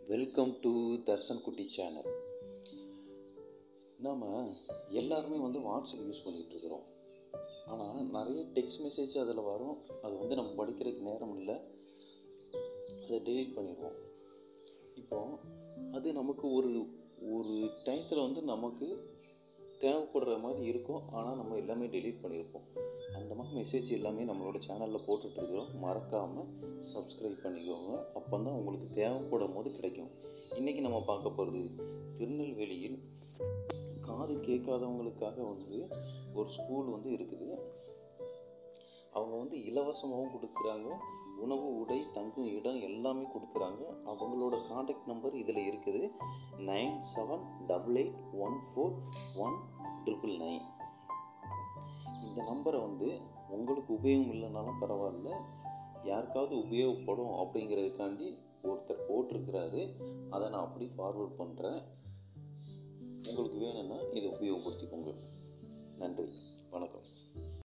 welcome to Darshan குட்டி channel நாம் எல்லாருமே வந்து வாட்ஸ்அப் யூஸ் பண்ணிகிட்டு இருக்கிறோம் ஆனால் நிறைய டெக்ஸ்ட் மெசேஜ் அதில் வரும் அது வந்து நம்ம படிக்கிறதுக்கு நேரம் இல்லை அதை டெலீட் பண்ணிடுவோம் இப்போ அது நமக்கு ஒரு ஒரு டயத்தில் வந்து நமக்கு தேவைப்படுற மாதிரி இருக்கும் ஆனால் நம்ம எல்லாமே டெலீட் பண்ணியிருப்போம் அந்த மாதிரி மெசேஜ் எல்லாமே நம்மளோட சேனலில் போட்டுட்ருக்கிறோம் மறக்காமல் சப்ஸ்கிரைப் பண்ணிக்கோங்க அப்போ தான் உங்களுக்கு தேவைப்படும் போது கிடைக்கும் இன்றைக்கி நம்ம பார்க்க போகிறது திருநெல்வேலியில் காது கேட்காதவங்களுக்காக வந்து ஒரு ஸ்கூல் வந்து இருக்குது அவங்க வந்து இலவசமாகவும் கொடுக்குறாங்க உணவு உடை தங்கும் இடம் எல்லாமே கொடுக்குறாங்க அவங்களோட காண்டாக்ட் நம்பர் இதில் இருக்குது nine seven double eight one four one triple nine இந்த நம்பரை வந்து உங்களுக்கு உபயோகம் இல்லைனாலும் பரவாயில்ல யாருக்காவது உபயோகப்படும் அப்படிங்கிறதுக்காண்டி ஒருத்தர் போட்டிருக்கிறாரு அதை நான் அப்படி ஃபார்வர்ட் பண்ணுறேன் உங்களுக்கு வேணும்னா இதை உபயோகப்படுத்திக்கோங்க